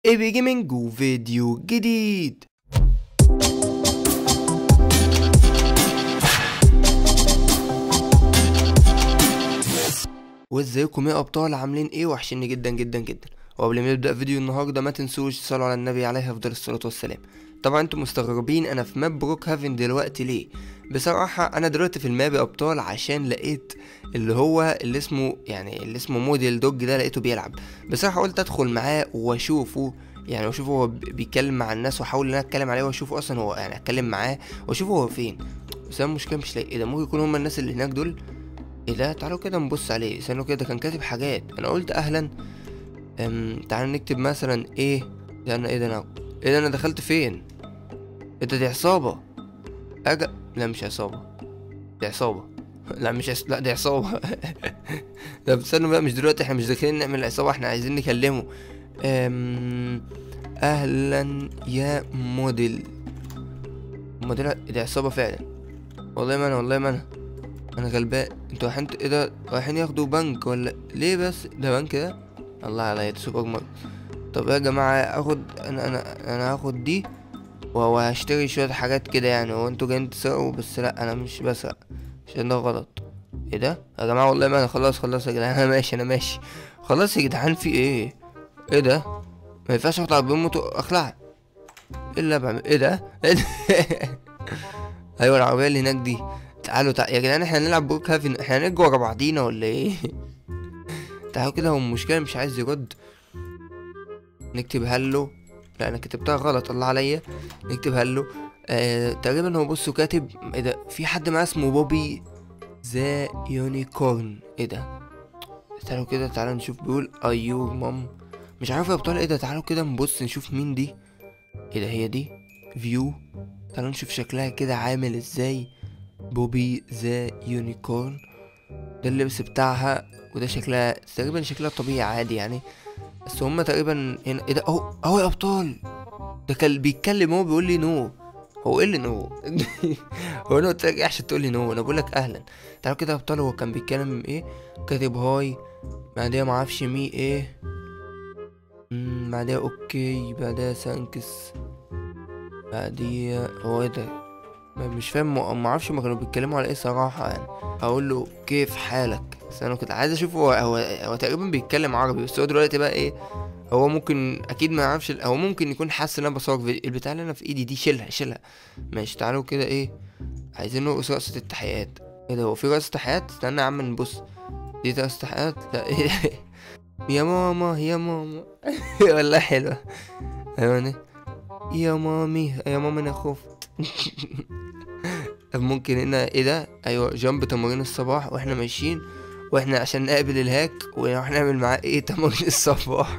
ايبي جيمنج وفيديو جديد وازيكم يا ابطال عاملين ايه وحشني جدا جدا جدا وقبل ما نبدا فيديو النهارده ما تنسوش تصلوا على النبي عليه افضل الصلاه والسلام طبعا انتم مستغربين انا في ماب بروك هافن دلوقتي ليه بصراحه انا دلوقتي في الماب يا ابطال عشان لقيت اللي هو اللي اسمه يعني اللي اسمه موديل دوج ده لقيته بيلعب بصراحه قلت ادخل معاه واشوفه يعني واشوف هو بيتكلم مع الناس واحاول ان انا اتكلم عليه واشوفه اصلا هو يعني اتكلم معاه واشوفه هو فين بس انا المشكله مش لاقي ايه ده ممكن يكونوا هما الناس اللي هناك دول ايه ده تعالوا كده نبص عليه استنوا كده كان كاتب حاجات انا قلت اهلا أم تعالوا نكتب مثلا ايه ده انا ايه ده انا ايه ده انا دخلت فين ايه ده دي عصابة اجا لا مش عصابة دي عصابة لا مش عص... لا دي عصابة طب استنوا بقى مش دلوقتي احنا مش داخلين نعمل عصابة احنا عايزين نكلمه أم... اهلا يا موديل موديل دي عصابة فعلا والله ما انا والله ما انا انا غلبان انتوا رايحين ايه ده رايحين ياخدوا بنك ولا ليه بس ده بنك ده الله عليا ده سوبر ماركت طب يا جماعه اخد انا انا انا هاخد دي وهشتري شويه حاجات كده يعني هو انتوا جايين تسرقوا بس لا انا مش بسرق عشان ده غلط ايه ده يا جماعه والله ما انا خلاص خلاص يا جدعان انا ماشي انا ماشي خلاص يا جدعان في ايه ايه ده ما ينفعش اخد عربيه موتو اخلع ايه اللي أنا بعمل ايه ده إيه ده؟ ايوه العربيه اللي هناك دي تعالوا تعالوا يا جدعان احنا هنلعب بروك هافن احنا هنجري ورا بعضينا ولا ايه تعالوا كده هو المشكلة مش عايز يرد نكتب هلو لا انا كتبتها غلط الله عليا نكتب هلو آه تقريبا هو بصوا كاتب ايه ده في حد معاه اسمه بوبي ذا يونيكورن ايه ده تعالوا كده تعالوا نشوف بيقول ايور مام مش عارف يا ابطال ايه ده تعالوا كده نبص نشوف مين دي ايه ده هي دي فيو تعالوا نشوف شكلها كده عامل ازاي بوبي ذا يونيكورن ده اللبس بتاعها وده شكلها تقريبا شكلها طبيعي عادي يعني بس هما تقريبا هنا ايه ده اهو اهو يا ابطال ده كان بيتكلم هو بيقول لي نو هو ايه اللي نو هو انا قلت لك عشان تقول لي نو انا بقول لك اهلا تعالوا كده يا ابطال هو كان بيتكلم ايه كاتب هاي بعدها ما اعرفش مي ايه مم، بعدها اوكي بعدها ثانكس بعديها هو ايه ده ما- مش فاهم ما اعرفش ما كانوا بيتكلموا على ايه صراحه يعني هقول له كيف حالك بس انا كنت عايز اشوف هو هو, هو تقريبا بيتكلم عربي بس هو دلوقتي بقى ايه هو ممكن اكيد ما يعرفش هو ممكن يكون حاسس ان انا بصور فيديو البتاع اللي انا في ايدي دي شيلها شيلها ماشي تعالوا كده ايه عايزين نرقص رقصة التحيات ايه ده هو في رقصة تحيات استنى يا عم نبص دي رقصة تحيات لا ايه يا ماما يا ماما والله حلوة ايوه يا مامي يا ماما انا خفت طب ممكن هنا ايه ده ايوه جنب تمارين الصباح واحنا ماشيين واحنا عشان نقابل الهاك ونروح نعمل معاه ايه تمارين الصباح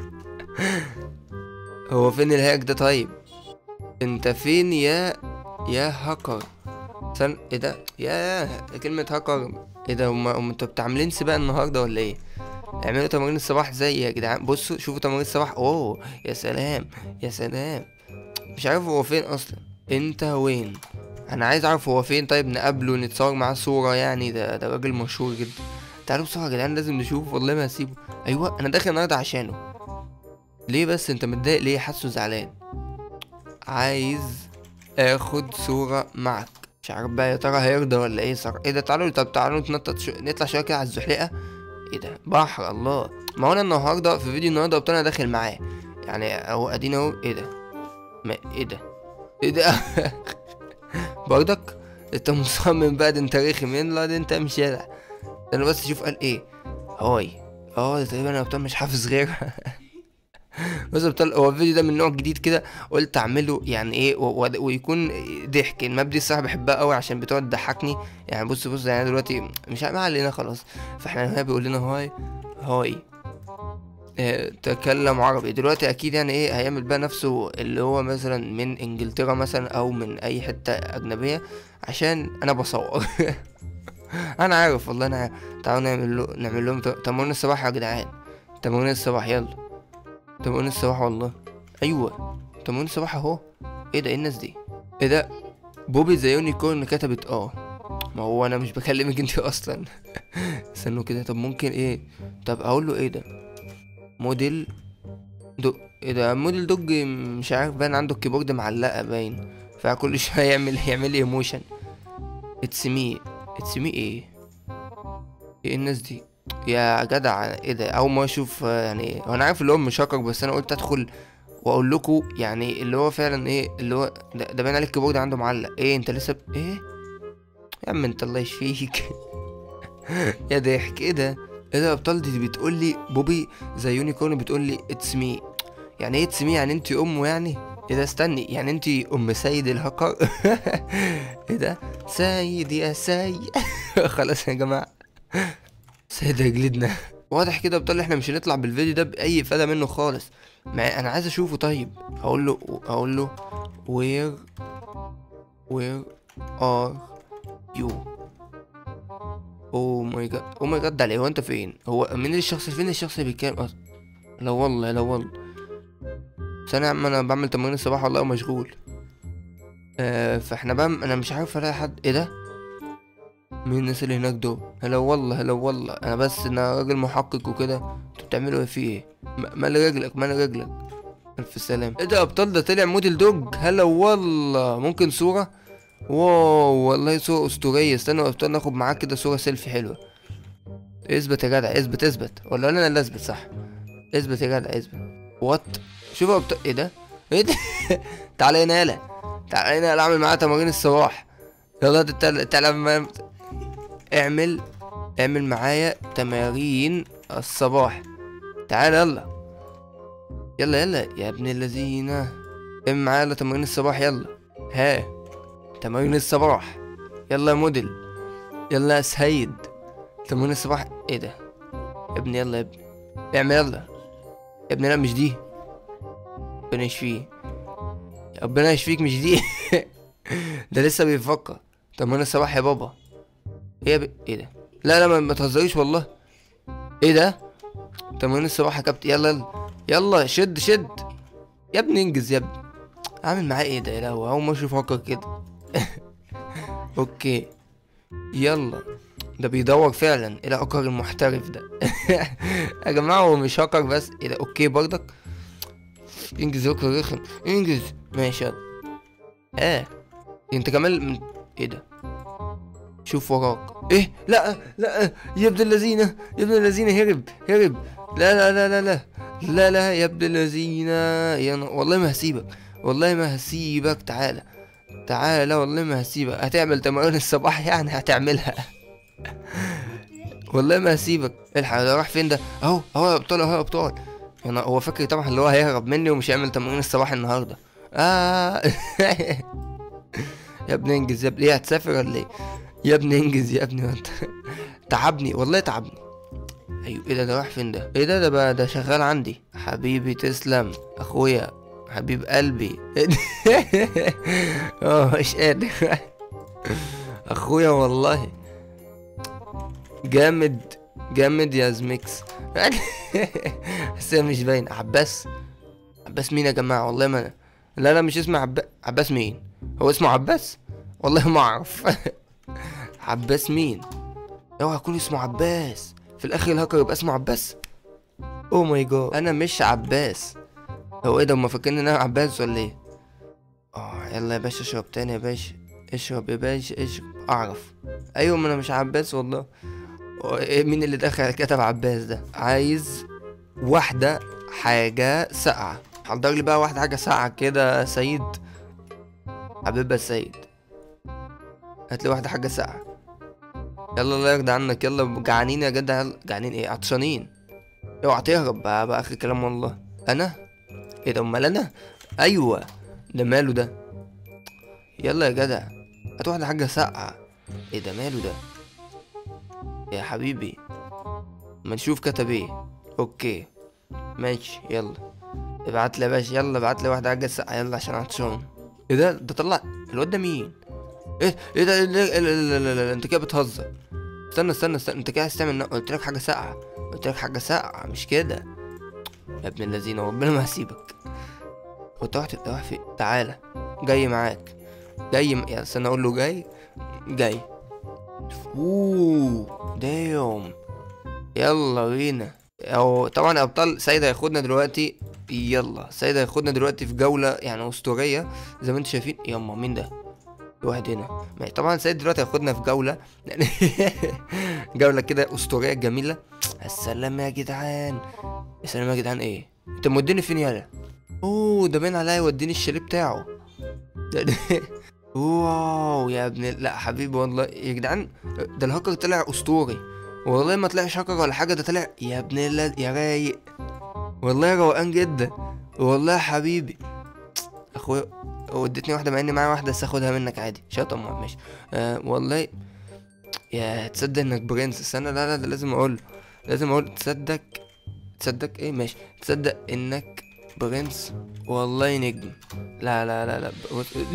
هو فين الهاك ده طيب انت فين يا يا هاكر استنى ايه ده يا كلمة هاكر ايه ده هما هما انتوا بتعملين سباق النهارده ولا ايه اعملوا تمارين الصباح زي يا جدعان بصوا شوفوا تمارين الصباح اوه يا سلام يا سلام مش عارف هو فين اصلا انت وين انا عايز اعرف هو فين طيب نقابله نتصور معاه صورة يعني ده ده راجل مشهور جدا تعالوا بسرعة يا جدعان لازم نشوفه والله ما هسيبه ايوه انا داخل النهارده عشانه ليه بس انت متضايق ليه حاسه زعلان عايز اخد صورة معك مش عارف بقى يا ترى هيرضى ولا ايه صراحة ايه ده تعالوا طب تعالوا نتنطط شو... نطلع شوية كده على الزحلقة ايه ده بحر الله ما هو انا النهارده في فيديو النهارده قلت انا داخل معاه يعني اهو ادينا اهو ايه ده ما ايه ده ايه ده برضك انت مصمم بقى ده انت رخم يلا ده انت مش يلا انا بس اشوف قال ايه هاي اه ده تقريبا انا بتاع مش حافظ غيرها بس بطل هو الفيديو ده من نوع جديد كده قلت اعمله يعني ايه و- و- ويكون ضحك الماب دي الصراحه بحبها قوي عشان بتقعد تضحكني يعني بص بص يعني دلوقتي مش ما علينا خلاص فاحنا هنا بيقول لنا هاي هاي آه، تكلم عربي دلوقتي اكيد يعني ايه هيعمل بقى نفسه اللي هو مثلا من انجلترا مثلا او من اي حتة اجنبية عشان انا بصور انا عارف والله انا عارف تعالوا نعمل له نعمل لهم ت- تمرين الصباح يا جدعان تمرين الصباح يلا تمرين الصباح والله ايوه تمرين الصباح اهو ايه ده ايه الناس دي ايه ده بوبي ذا يونيكورن كتبت اه ما هو انا مش بكلمك انت اصلا استنوا كده طب ممكن ايه طب اقول له ايه ده موديل دو ايه ده موديل دوج مش عارف باين عنده الكيبورد معلقه باين فكل شويه يعمل يعمل لي ايموشن اتس مي اتس مي ايه ايه الناس دي يا جدع ايه ده اول ما اشوف آه، يعني هو انا عارف اللي هو مش هاكر بس انا قلت ادخل واقول لكم يعني اللي هو فعلا ايه اللي هو ده, ده باين عليك الكيبورد عنده معلق ايه انت لسه ب... ايه يا عم انت الله يشفيك يا ضحك ايه ده ايه ده ابطال دي بتقول لي بوبي زي يونيكورن بتقول لي اتس مي يعني ايه اتس مي يعني انت امه يعني ايه ده استني يعني انت ام سيد الهكر ايه ده سيد يا سيد خلاص يا جماعه سيد رجلدنا واضح كده ابطال احنا مش هنطلع بالفيديو ده باي افاده منه خالص ما انا عايز اشوفه طيب هقول له هقول له where where are you اوه ماي جاد اوه ماي جاد ده عليه هو انت فين هو مين الشخص فين الشخص اللي بيتكلم اصلا لا والله لا والله ثانية يا عم انا بعمل تمرين الصباح والله ومشغول آه فاحنا بقى انا مش عارف الاقي حد ايه ده مين الناس اللي هناك دول هلا والله هلا والله انا بس انا راجل محقق وكده انتوا بتعملوا ايه فيه ايه م- مال رجلك مال رجلك الف سلام ايه ده يا ابطال ده طلع موديل دوج هلا والله ممكن صورة واو والله صورة اسطورية استنوا يا ابطال ناخد معاك كده صورة سيلفي حلوة اثبت يا جدع اثبت اثبت ولا انا اللي اثبت صح اثبت يا جدع اثبت وات شوف يا ابطال ايه ده ايه ده تعالى هنا يالا تعالى هنا يالا اعمل معاها تمارين الصباح يلا تعالى تعالى معايا- اعمل اعمل معايا تمارين الصباح تعال يلا يلا يلا يا ابن الذين اعمل معايا يلا تمارين الصباح يلا ها تمارين الصباح يلا يا موديل يلا يا سيد تمارين الصباح ايه ده يا ابني يلا يا ابني اعمل يلا يا ابني لا مش دي ربنا يشفيه ربنا يشفيك مش دي ده لسه بيفكر تمارين الصباح يا بابا ايه يا ب... ايه ده لا لا ما, ما تهزريش والله ايه ده تمارين الصباح يا كابتن يلا يلا يلا شد شد يا ابني انجز يا ابني عامل معاه ايه ده يا لهوي اول ما اشوف هكر كده اوكي يلا ده بيدور فعلا الى هكر المحترف ده يا جماعه هو مش هكر بس ايه ده اوكي برضك انجز يا هكر رخم انجز ماشي يلا اه انت كمان من... ايه ده شوف وراك ايه لا لا يا ابن الذين يا ابن الذين هرب هرب لا لا لا لا لا لا لا يا ابن الذين يا ن... والله ما هسيبك والله ما هسيبك تعالى تعالى والله ما هسيبك هتعمل تمارين الصباح يعني هتعملها والله ما هسيبك الحق ده راح فين ده اهو اهو يا ابطال اهو يا ابطال يعني هو فاكر طبعا اللي هو هيهرب مني ومش هيعمل تمارين الصباح النهارده اه يا ابني انجز يا ابني ايه هتسافر ولا ايه يا ابني انجز يا ابني وانت تعبني والله تعبني ايوه ايه ده ده راح فين ده ايه ده ده بقى ده شغال عندي حبيبي تسلم اخويا حبيب قلبي اه مش قادر اخويا والله جامد جامد يا زميكس بس هي مش باين عباس عباس مين يا جماعه والله ما أنا. لا لا مش اسمه عباس عباس مين هو اسمه عباس والله ما اعرف عباس مين اوعى يكون اسمه عباس في الاخر الهاكر يبقى اسمه عباس او ماي جاد انا مش عباس هو ايه ده هما فاكرين ان انا عباس ولا ايه اه يلا يا باشا اشرب تاني يا باشا اشرب يا باشا اشرب اعرف ايوه ما انا مش عباس والله هو إيه مين اللي دخل كتب عباس ده عايز واحدة حاجة ساقعة حضر لي بقى واحدة حاجة ساقعة كده يا سيد حبيبي يا سيد هات لي واحدة حاجة ساقعة يلا الله يرضى عنك يلا جعانين يا جدع يلا. جعانين ايه عطشانين اوعى تهرب بقى, بقى اخر كلام والله انا ايه ده امال انا ايوه ده ماله ده يلا يا جدع هات واحدة حاجة ساقعة ايه ده ماله ده يا حبيبي ما نشوف كتب ايه اوكي ماشي يلا ابعت لي يا باشا يلا ابعت لي واحدة حاجة ساقعة يلا عشان عطشان ايه ده ده طلع الواد ده مين ايه ايه ده إيه ده- إيه- لا لا لا لا انت كده بتهزر استنى استنى استنى انت كده عايز تعمل نق- قلت لك حاجة ساقعة قلت لك حاجة ساقعة مش كده يا ابن الذين ربنا ما هسيبك هو انت رحت رايح فين تعالى جاي معاك جاي م... يا استنى اقول له جاي جاي اوه دايم يلا بينا او طبعا ابطال سيد هياخدنا دلوقتي يلا سيد هياخدنا دلوقتي في جولة يعني أسطورية زي ما انتم شايفين يما مين ده؟ في واحد هنا ماشي طبعا سيد دلوقتي هياخدنا في جولة يعني جولة كده أسطورية جميلة السلام يا جدعان يا سلام يا جدعان ايه؟ انت موديني فين يالا؟ اوه ده باين عليا يوديني الشاليه بتاعه ده- واو يا ابن ال- لا حبيبي والله يا جدعان ده الهاكر طلع اسطوري والله ما طلعش هاكر ولا حاجه ده طلع يا ابن الله يا رايق والله روقان جدا والله يا حبيبي اخويا وديتني واحده مع اني معايا واحده بس اخدها منك عادي شاطر طبعا ماشي آه والله يا تصدق انك برنس استنى لا لا ده لازم اقول لازم اقول تصدق تصدق ايه ماشي تصدق انك برنس والله نجم لا لا لا لا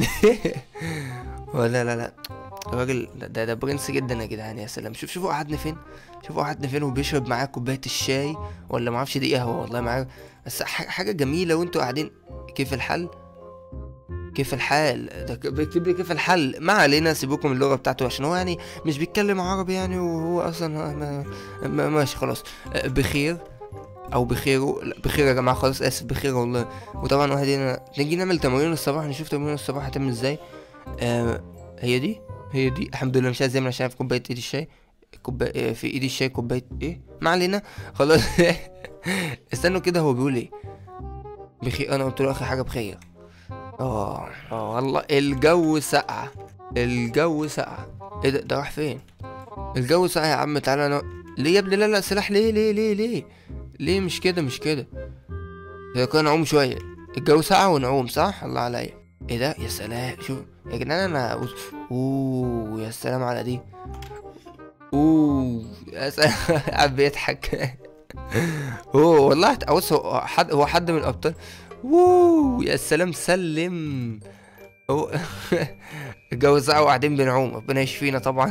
ولا لا لا الراجل ده, ده, ده برنس جدا يا جدعان يا سلام شوف شوفوا قعدنا فين شوفوا قعدنا فين وبيشرب معاه كوبايه الشاي ولا معرفش دي قهوه والله معاه بس ح- حاجه جميله وانتوا قاعدين كيف الحل كيف الحال ده ك- بيكتب لي كيف الحل ما علينا سيبوكم اللغه بتاعته عشان هو يعني مش بيتكلم عربي يعني وهو اصلا ما ما ماشي خلاص أه، بخير او بخيره لا بخير يا جماعه خلاص اسف بخير والله وطبعا واحد هنا نيجي نعمل تمارين الصباح نشوف تمارين الصباح هتعمل ازاي آه هي دي هي دي الحمد لله مش عايز اعمل عشان في كوبايه ايدي الشاي كوبايه في ايدي الشاي كوبايه ايه ما علينا خلاص استنوا كده هو بيقول ايه بخير انا قلت له اخر حاجه بخير اه اه والله الجو سقع الجو سقع ايه ده ده راح فين الجو سقع يا عم تعالى انا ليه يا ابني لا لا سلاح ليه ليه ليه ليه ليه مش كده مش كده هي كان نعوم شويه الجو سقع ونعوم صح الله عليا ايه ده يا سلام شوف يا جدعان انا أوز- اوه يا سلام على دي اوه يا سلام قاعد بيضحك اوه والله هت- بص هو حد هو حد من الابطال اوه يا سلام سلم هو الجو ساعة وقاعدين بنعوم ربنا يشفينا طبعا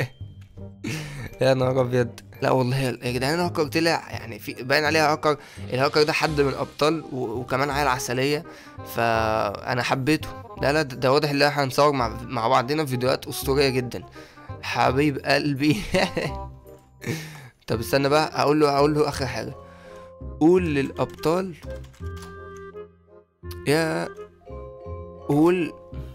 يا نهار ابيض لا والله يا جدعان الهاكر طلع يعني في باين عليها هاكر الهاكر ده حد من الابطال و... وكمان عيل عسليه فانا حبيته لا لا ده, ده واضح ان احنا هنصور مع مع بعضنا فيديوهات اسطوريه جدا حبيب قلبي طب استنى بقى هقول له هقول له اخر حاجه قول للابطال يا قول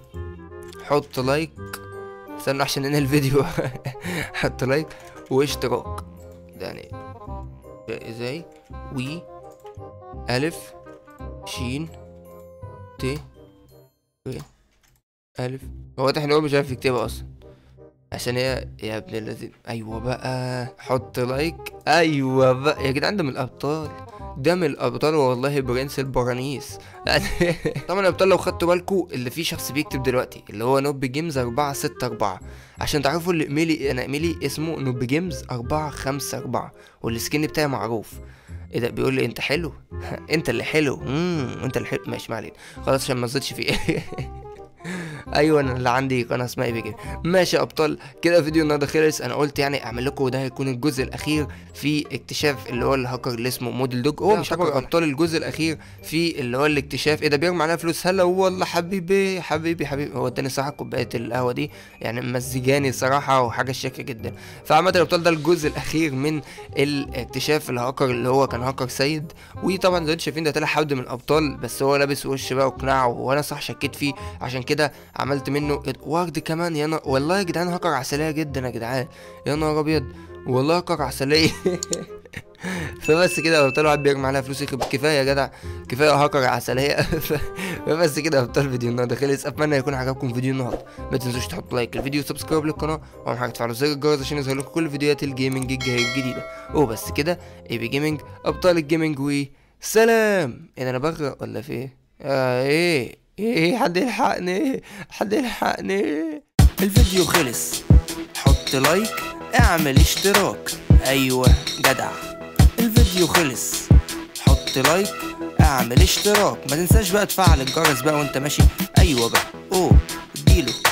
حط لايك استنى عشان ننهي الفيديو حط لايك واشتراك يعني ازاي وي الف شين ت ر الف هو واضح ان هو مش عارف يكتبها اصلا عشان هي يا ابن الذين ايوه بقى حط لايك ايوه بقى يا جدعان ده من الابطال ده من الابطال والله برنس البرانيس طبعا الابطال لو خدتوا بالكوا اللي فيه شخص بيكتب دلوقتي اللي هو نوب جيمز 4 6 4 عشان تعرفوا اللي ايميلي انا ايميلي اسمه نوب جيمز 4 5 4 والسكين بتاعي معروف ايه ده بيقول لي انت حلو انت اللي حلو امم انت اللي حلو ماشي ما علينا خلاص عشان ما تزيدش فيه ايوه انا اللي عندي قناه اسمها اي بي ماشي يا ابطال كده فيديو النهارده خلص انا قلت يعني اعمل لكم ده هيكون الجزء الاخير في اكتشاف اللي هو الهاكر اللي اسمه موديل دوج هو مش هاكر ابطال الجزء الاخير في اللي هو الاكتشاف ايه ده بيرمي علينا فلوس هلا والله حبيبي حبيبي حبيبي هو اداني صراحه كوبايه القهوه دي يعني مزجاني صراحه وحاجه شيكه جدا فعامه الابطال ده الجزء الاخير من الاكتشاف الهاكر اللي هو كان هاكر سيد وطبعا زي ما انتم شايفين ده طلع حد من الابطال بس هو لابس وش بقى وقناع وانا صح شكيت فيه عشان كده عملت منه ورد كمان يا نهار والله يا جدعان هاكر عسليه جدا يا جدعان يا نهار ابيض والله هاكر عسليه فبس كده يا ابطال واحد بيرمي عليها فلوس يخرب كفايه يا جدع كفايه هاكر عسليه فبس كده يا ابطال فيديو النهارده خلص اتمنى يكون عجبكم فيديو النهارده ما تنسوش تحطوا لايك للفيديو وسبسكرايب للقناه واهم حاجه تفعلوا زر الجرس عشان يظهر لكم كل فيديوهات الجيمنج الجديده وبس كده اي بي جيمنج ابطال الجيمنج وسلام ايه ده انا بغرق ولا في ايه آه ايه ايه حد يلحقني حد يلحقني الفيديو خلص حط لايك اعمل اشتراك ايوه جدع الفيديو خلص حط لايك اعمل اشتراك ما تنساش بقى تفعل الجرس بقى وانت ماشي ايوه بقى اوه اديله